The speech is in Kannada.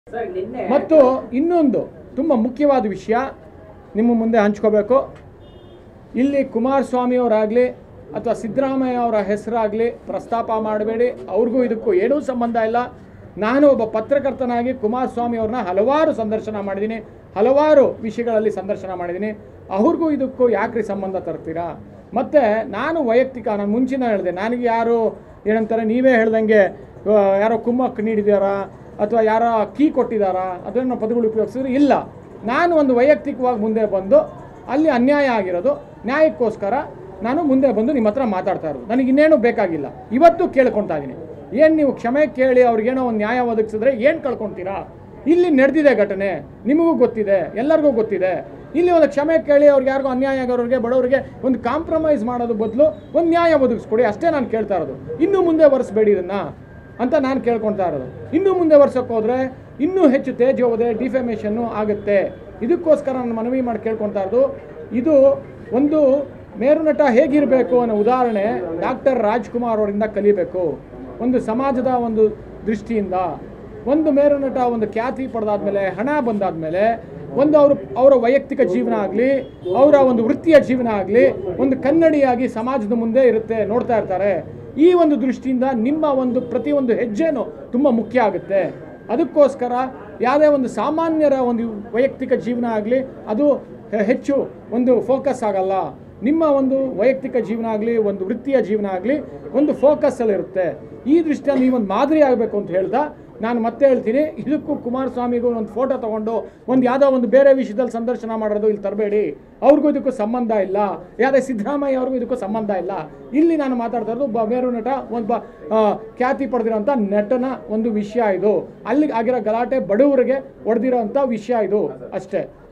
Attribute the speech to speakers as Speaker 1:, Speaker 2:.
Speaker 1: ಸರ್ ನಿನ್ನೆ
Speaker 2: ಮತ್ತು ಇನ್ನೊಂದು ತುಂಬ ಮುಖ್ಯವಾದ ವಿಷಯ ನಿಮ್ಮ ಮುಂದೆ ಹಂಚ್ಕೋಬೇಕು ಇಲ್ಲಿ ಕುಮಾರಸ್ವಾಮಿಯವರಾಗಲಿ ಅಥವಾ ಸಿದ್ದರಾಮಯ್ಯ ಅವರ ಹೆಸರಾಗಲಿ ಪ್ರಸ್ತಾಪ ಮಾಡಬೇಡಿ ಅವ್ರಿಗೂ ಇದಕ್ಕೂ ಏನೂ ಸಂಬಂಧ ಇಲ್ಲ ನಾನು ಒಬ್ಬ ಪತ್ರಕರ್ತನಾಗಿ ಕುಮಾರಸ್ವಾಮಿ ಅವ್ರನ್ನ ಹಲವಾರು ಸಂದರ್ಶನ ಮಾಡಿದ್ದೀನಿ ಹಲವಾರು ವಿಷಯಗಳಲ್ಲಿ ಸಂದರ್ಶನ ಮಾಡಿದ್ದೀನಿ ಅವ್ರಿಗೂ ಇದಕ್ಕೂ ಯಾಕ್ರಿ ಸಂಬಂಧ ತರ್ತೀರಾ ಮತ್ತು ನಾನು ವೈಯಕ್ತಿಕ ನಾನು ಮುಂಚಿನ ಹೇಳಿದೆ ನನಗೆ ಯಾರು ಏನಂತಾರೆ ನೀವೇ ಹೇಳ್ದಂಗೆ ಆ, ಯಾರೋ ಕುಮ್ಮಕ್ಕೆ ನೀಡಿದಾರಾ ಅಥವಾ ಯಾರೋ ಕೀ ಕೊಟ್ಟಿದ್ದಾರಾ ಅದನ್ನು ಪದಗಳು ಉಪಯೋಗಿಸಿದ್ರೆ ಇಲ್ಲ ನಾನು ಒಂದು ವೈಯಕ್ತಿಕವಾಗಿ ಮುಂದೆ ಬಂದು ಅಲ್ಲಿ ಅನ್ಯಾಯ ಆಗಿರೋದು ನ್ಯಾಯಕ್ಕೋಸ್ಕರ ನಾನು ಮುಂದೆ ಬಂದು ನಿಮ್ಮ ಹತ್ರ ಮಾತಾಡ್ತಾ ಇರೋದು ನನಗೆ ಇನ್ನೇನು ಬೇಕಾಗಿಲ್ಲ ಇವತ್ತು ಕೇಳ್ಕೊತಾ ಇದ್ದೀನಿ ಏನು ನೀವು ಕ್ಷಮೆ ಕೇಳಿ ಅವ್ರಿಗೇನೋ ಒಂದು ನ್ಯಾಯ ಒದಗಿಸಿದ್ರೆ ಏನು ಕಳ್ಕೊತೀರಾ ಇಲ್ಲಿ ನಡೆದಿದೆ ಘಟನೆ ನಿಮಗೂ ಗೊತ್ತಿದೆ ಎಲ್ಲರಿಗೂ ಗೊತ್ತಿದೆ ಇಲ್ಲಿ ಒಂದು ಕ್ಷಮೆ ಕೇಳಿ ಅವ್ರಿಗೆ ಯಾರಿಗೂ ಅನ್ಯಾಯ ಆಗೋರಿಗೆ ಬಡವರಿಗೆ ಒಂದು ಕಾಂಪ್ರಮೈಸ್ ಮಾಡೋದು ಬದಲು ಒಂದು ನ್ಯಾಯ ಒದಗಿಸ್ಕೊಡಿ ಅಷ್ಟೇ ನಾನು ಕೇಳ್ತಾ ಇರೋದು ಇನ್ನು ಮುಂದೆ ಒರೆಸ್ಬೇಡಿ ಇದನ್ನ ಅಂತ ನಾನು ಕೇಳ್ಕೊಳ್ತಾ ಇರೋದು ಇನ್ನೂ ಮುಂದೆ ವರ್ಷಕ್ಕೆ ಹೋದರೆ ಇನ್ನೂ ಹೆಚ್ಚು ತೇಜೋವದೆ ಡಿಫೆಮೇಷನ್ನು ಆಗುತ್ತೆ ಇದಕ್ಕೋಸ್ಕರ ನಾನು ಮನವಿ ಮಾಡಿ ಕೇಳ್ಕೊಳ್ತಾ ಇರೋದು ಇದು ಒಂದು ಮೇರುನಟ ಹೇಗಿರಬೇಕು ಅನ್ನೋ ಉದಾಹರಣೆ ಡಾಕ್ಟರ್ ರಾಜ್ಕುಮಾರ್ ಅವರಿಂದ ಕಲಿಬೇಕು ಒಂದು ಸಮಾಜದ ಒಂದು ದೃಷ್ಟಿಯಿಂದ ಒಂದು ಮೇರುನಟ ಒಂದು ಖ್ಯಾತಿ ಪಡೆದಾದ್ಮೇಲೆ ಹಣ ಬಂದಾದ್ಮೇಲೆ ಒಂದು ಅವರು ಅವರ ವೈಯಕ್ತಿಕ ಜೀವನ ಆಗಲಿ ಅವರ ಒಂದು ವೃತ್ತಿಯ ಜೀವನ ಆಗಲಿ ಒಂದು ಕನ್ನಡಿಯಾಗಿ ಸಮಾಜದ ಮುಂದೆ ಇರುತ್ತೆ ನೋಡ್ತಾ ಇರ್ತಾರೆ ಈ ಒಂದು ದೃಷ್ಟಿಯಿಂದ ನಿಮ್ಮ ಒಂದು ಪ್ರತಿಯೊಂದು ಹೆಜ್ಜೆನೂ ತುಂಬ ಮುಖ್ಯ ಆಗುತ್ತೆ ಅದಕ್ಕೋಸ್ಕರ ಯಾವುದೇ ಒಂದು ಸಾಮಾನ್ಯರ ಒಂದು ವೈಯಕ್ತಿಕ ಜೀವನ ಆಗಲಿ ಅದು ಹೆ- ಹೆಚ್ಚು ಒಂದು ಫೋಕಸ್ ಆಗಲ್ಲ ನಿಮ್ಮ ಒಂದು ವೈಯಕ್ತಿಕ ಜೀವನ ಆಗಲಿ ಒಂದು ವೃತ್ತಿಯ ಜೀವನ ಆಗಲಿ ಒಂದು ಫೋಕಸ್ಸಲ್ಲಿರುತ್ತೆ ಈ ದೃಷ್ಟಿಯಲ್ಲಿ ನೀವೊಂದು ಮಾದರಿ ಆಗಬೇಕು ಅಂತ ಹೇಳ್ದ ನಾನು ಮತ್ತೆ ಹೇಳ್ತೀನಿ ಇದಕ್ಕೂ ಕುಮಾರಸ್ವಾಮಿಗೂ ಒಂದು ಫೋಟೋ ತಗೊಂಡು ಒಂದು ಯಾವುದೋ ಒಂದು ಬೇರೆ ವಿಷಯದಲ್ಲಿ ಸಂದರ್ಶನ ಮಾಡೋದು ಇಲ್ಲಿ ತರಬೇಡಿ ಅವ್ರಿಗೂ ಇದಕ್ಕೂ ಸಂಬಂಧ ಇಲ್ಲ ಯಾವುದೇ ಸಿದ್ದರಾಮಯ್ಯ ಅವ್ರಿಗೂ ಇದಕ್ಕೂ ಸಂಬಂಧ ಇಲ್ಲ ಇಲ್ಲಿ ನಾನು ಮಾತಾಡ್ತಾ ಇರೋದು ಒಬ್ಬ ಮೇರು ನಟ ಒಬ್ಬ ಆ, ಖ್ಯಾತಿ ಪಡೆದಿರೋಂಥ ನಟನ ಒಂದು ವಿಷಯ ಇದು ಅಲ್ಲಿ ಆಗಿರೋ ಗಲಾಟೆ ಬಡವರಿಗೆ ಹೊಡೆದಿರೋಂಥ ವಿಷಯ ಇದು ಅಷ್ಟೇ